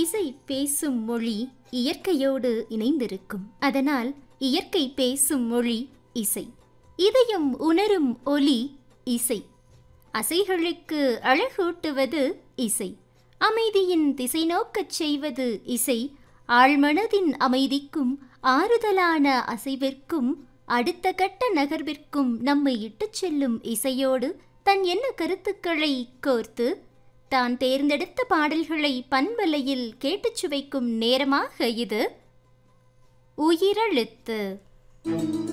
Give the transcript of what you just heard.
இசை பேசும் மொழி இயற்கையோடு இணைந்திருக்கும் அதனால் இயற்கை பேசும் மொழி இசை இதயம் உணரும் ஒலி இசை அசைகளுக்கு அழகூட்டுவது இசை அமைதியின் திசை நோக்கச் செய்வது இசை ஆழ்மனதின் அமைதிக்கும் ஆறுதலான அசைவிற்கும் அடுத்த கட்ட நகர்விற்கும் நம்மை இட்டுச் செல்லும் இசையோடு தன் என்ன கருத்துக்களை கோர்த்து தான் தேர்ந்தெடுத்த பாடல்களை பண்பலையில் கேட்டுச் சுவைக்கும் நேரமாக இது உயிரெழுத்து